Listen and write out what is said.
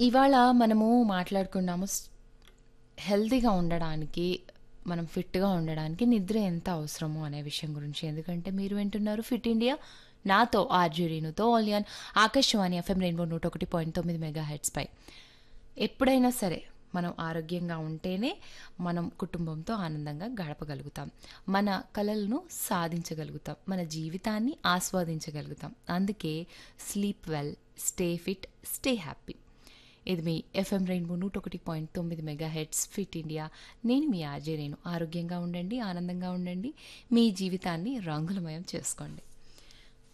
ఇవాళ మనము మాట్లాడుకున్నాము స్- హెల్తీగా ఉండడానికి మనం ఫిట్గా ఉండడానికి నిద్ర ఎంత అవసరమో అనే విషయం గురించి ఎందుకంటే మీరు వింటున్నారు ఫిట్ ఇండియా నాతో ఆర్జీ రేణుతో ఓలియాన్ ఆకాశవాణి ఎఫ్ఎం రెయిన్బో నూట ఒకటి పాయింట్ తొమ్మిది మెగా హెడ్స్పై ఎప్పుడైనా సరే మనం ఆరోగ్యంగా ఉంటేనే మనం కుటుంబంతో ఆనందంగా గడపగలుగుతాం మన కలలను సాధించగలుగుతాం మన జీవితాన్ని ఆస్వాదించగలుగుతాం అందుకే sleep well stay fit stay happy ఇది మీ ఎఫ్ఎం రెయిన్బో నూట ఒకటి పాయింట్ తొమ్మిది మెగా హెడ్స్ ఫిట్ ఇండియా నేను మీ ఆర్జే రేణు ఆరోగ్యంగా ఉండండి ఆనందంగా ఉండండి మీ జీవితాన్ని రంగులమయం చేసుకోండి